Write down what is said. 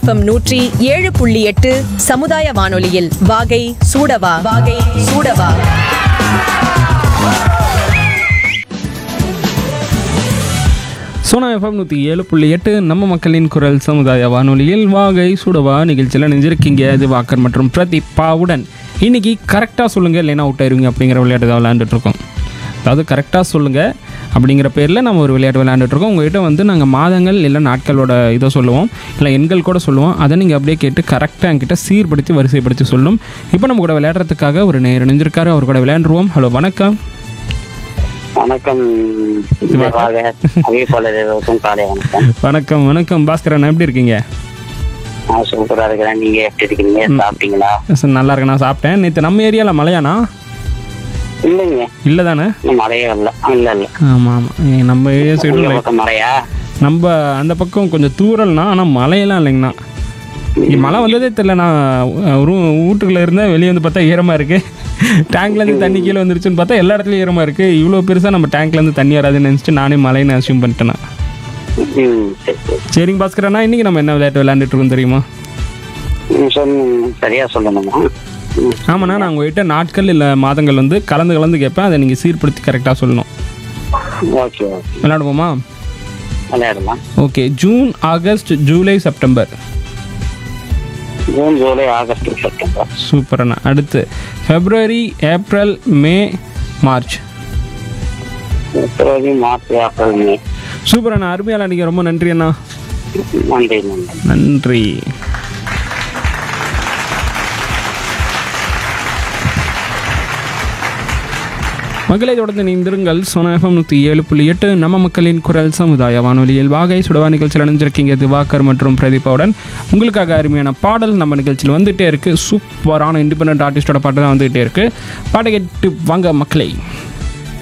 FM நூற்றி ஏழு புள்ளி எட்டு சமுதாய வானொலியில் வாகை சூடவா வாகை சூடவா சோனா எஃப்எம் நூற்றி ஏழு புள்ளி எட்டு நம்ம மக்களின் குரல் சமுதாய வானொலியில் வாகை சுடவா நிகழ்ச்சியில் நெஞ்சிருக்கீங்க இது வாக்கர் மற்றும் பிரதீப் பாவுடன் இன்னைக்கு கரெக்டாக சொல்லுங்கள் இல்லைன்னா அவுட் ஆயிருவீங்க அப்படிங்கிற விளையாட்டு தான் விளையாண்டுட்டு இருக்கோம் அதாவது கரெக்டாக சொல்லுங்கள் அப்படிங்கிற பேரில் நம்ம ஒரு விளையாட்டு விளையாண்டுட்டு இருக்கோம் உங்ககிட்ட வந்து நாங்கள் மாதங்கள் இல்லை நாட்களோட இதை சொல்லுவோம் இல்லை எண்கள் கூட சொல்லுவோம் அதை நீங்கள் அப்படியே கேட்டு கரெக்டாக என்கிட்ட சீர்படுத்தி வரிசைப்படுத்தி சொல்லணும் இப்போ நம்ம கூட விளையாடுறதுக்காக ஒரு நேர் இணைஞ்சிருக்காரு அவர் கூட விளையாண்டுருவோம் ஹலோ வணக்கம் வணக்கம் வாங்க அறிவிப்பாளர் எல்லோருக்கும் காலை வணக்கம் வணக்கம் வணக்கம் பாஸ்கரன் எப்படி இருக்கீங்க நான் சூப்பரா இருக்கிறேன் நீங்க எப்படி இருக்கீங்க சாப்பிட்டீங்களா சார் நல்லா இருக்கு நான் சாப்பிட்டேன் நேற்று நம்ம ஏரியாவில் மழையானா இல்லைங்க இல்லை தானே இன்னும் மழையே இல்ல இல்ல இல்ல ஆமாம் ஆமாம் நம்ம ஏரியா உங்க சைடு பக்கம் மழையா நம்ம அந்த பக்கம் கொஞ்சம் தூரல்னா ஆனால் மழையெல்லாம் இல்லைங்கண்ணா இங்கே மழை வந்ததே தெரில நான் ஒரு வீட்டுக்குள்ளே இருந்தேன் வெளியே வந்து பார்த்தா ஈரமாக இருக்குது டேங்க்லேருந்து தண்ணி கீழே வந்துருச்சுன்னு பார்த்தா எல்லா இடத்துலையும் ஈரமாக இருக்குது இவ்வளோ பெருசாக நம்ம டேங்க்லேருந்து தண்ணி வராதுன்னு நினச்சிட்டு நானே மழைன்னு அசியூம் பண்ணிட்டேன் ம் சரி சரி சரிங்க பாஸ்கரண்ணா இன்றைக்கி நம்ம என்ன விளையாட்டு விளையாண்டுட்டு இருக்கோம் தெரியுமா ம், சொன்ன சரியா சொல்லணுமா ம், ஆமாண்ணா நான் உங்கள்கிட்ட நாட்கள் இல்லை மாதங்கள் வந்து கலந்து கலந்து கேட்பேன் அதை நீங்கள் சீர்படுத்தி கரெக்டாக சொல்லணும் ஓகே ஓகே விளையாடுவோமா விளையாடலாம் okay June August July September June July August September super அண்ணா அடுத்து February April May March February March April May super அண்ணா அருமையால் அன்றைக்கி ரொம்ப நன்றி அண்ணா நன்றி நன்றி நன்றி மக்களை தொடர்ந்து நீந்திருங்கள் சோனாஃபம் நூற்றி ஏழு புள்ளி எட்டு நம்ம மக்களின் குரல் சமுதாய வானொலியில் வாகை சுடவா நிகழ்ச்சியில் அணிஞ்சிருக்கீங்க திவாகர் மற்றும் பிரதீபாவுடன் உங்களுக்காக அருமையான பாடல் நம்ம நிகழ்ச்சியில் வந்துகிட்டே இருக்குது சூப்பரான இண்டிபெண்ட் ஆர்டிஸ்டோட பாட்டு தான் வந்துகிட்டே இருக்குது பாட்டை கேட்டு வாங்க மக்களை